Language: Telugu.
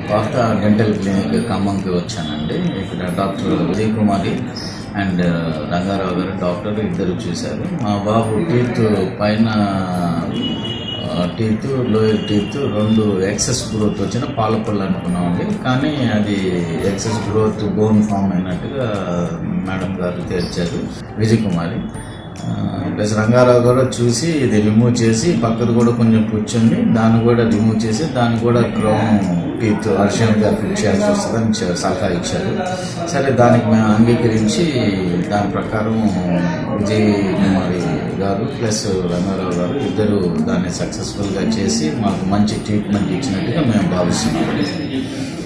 పాత డెంటల్ క్లినిక్ ఖమ్మంకి వచ్చానండి ఇక్కడ డాక్టర్ విజయ్ కుమారి అండ్ రంగారావు గారు డాక్టర్ ఇద్దరు చూశారు మా బాబు టీత్ పైన టీత్ లోయర్ టీత్ రెండు ఎక్సెస్ గ్రోత్ వచ్చిన పాలపళ్ళు అనుకున్నామండి కానీ అది ఎక్సెస్ గ్రోత్ బోన్ ఫామ్ అయినట్టుగా మేడం గారు తేల్చారు విజయ్ కుమారి ఆ, ప్లస్ రంగారావు కూడా చూసి ఇది రిమూవ్ చేసి పక్కది కూడా కొంచెం కూర్చొని దాన్ని కూడా రిమూవ్ చేసి దాన్ని కూడా క్రౌన్ టీత్ అర్షన్గా ఫిట్ చేయాల్సి వస్తుందని చె- సలహా ఇచ్చారు సరే దానికి మేము అంగీకరించి దాని ప్రకారం విజయ్ కుమారి గారు ప్లస్ రంగారావు గారు ఇద్దరు దాన్ని సక్సెస్ఫుల్గా చేసి మాకు మంచి ట్రీట్మెంట్ ఇచ్చినట్టుగా మేము భావిస్తున్నాం